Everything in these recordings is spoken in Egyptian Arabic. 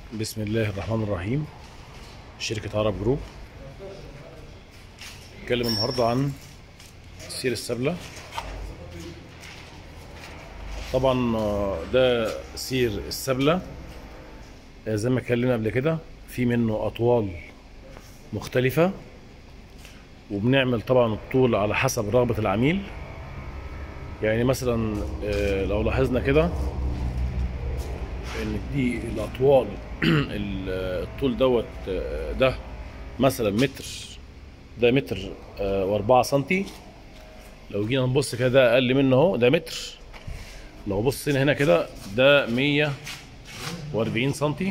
بسم الله الرحمن الرحيم شركة عرب جروب نتكلم النهاردة عن سير السبلة طبعا آه، ده سير السبلة آه، زي ما اتكلمنا قبل كده في منه أطوال مختلفة وبنعمل طبعا الطول على حسب رغبة العميل يعني مثلا آه، لو لاحظنا كده ان دي الاطوال ال- الطول دوت آه، ده مثلا متر ده متر آه، واربعة سنتي لو جينا نبص كده ده اقل منه اهو ده متر لو بصينا هنا كده ده مية واربعين سنتي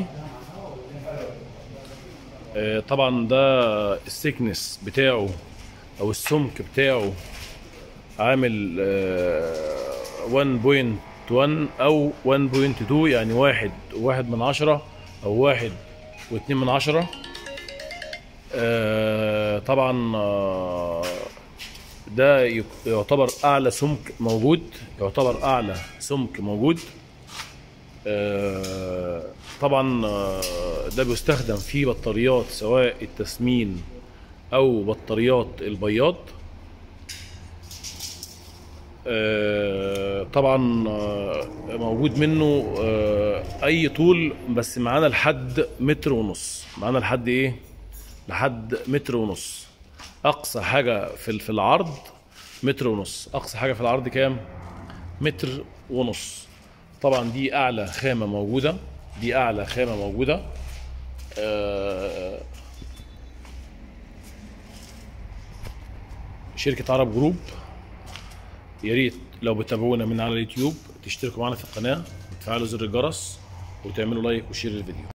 آه، طبعا ده السكنس بتاعه او السمك بتاعه عامل آه، 1.1 او 1.2 يعني واحد واحد من عشرة او واحد واتنين من عشرة آه، طبعا آه، ده يك- يعتبر اعلى سمك موجود يعتبر اعلى سمك موجود آه، طبعا آه، ده بيستخدم في بطاريات سواء التسمين او بطاريات البياض آه، طبعا آه، موجود منه آه، اي طول بس معانا لحد متر ونص معانا لحد ايه لحد متر ونص اقصى حاجه في في العرض متر ونص اقصى حاجه في العرض كام متر ونص طبعا دي اعلى خامه موجوده دي اعلى خامه موجوده آه، شركه عرب جروب يا ريت لو بتابعونا من على اليوتيوب تشتركوا معنا في القناه وتفعلوا زر الجرس وتعملوا لايك وشير الفيديو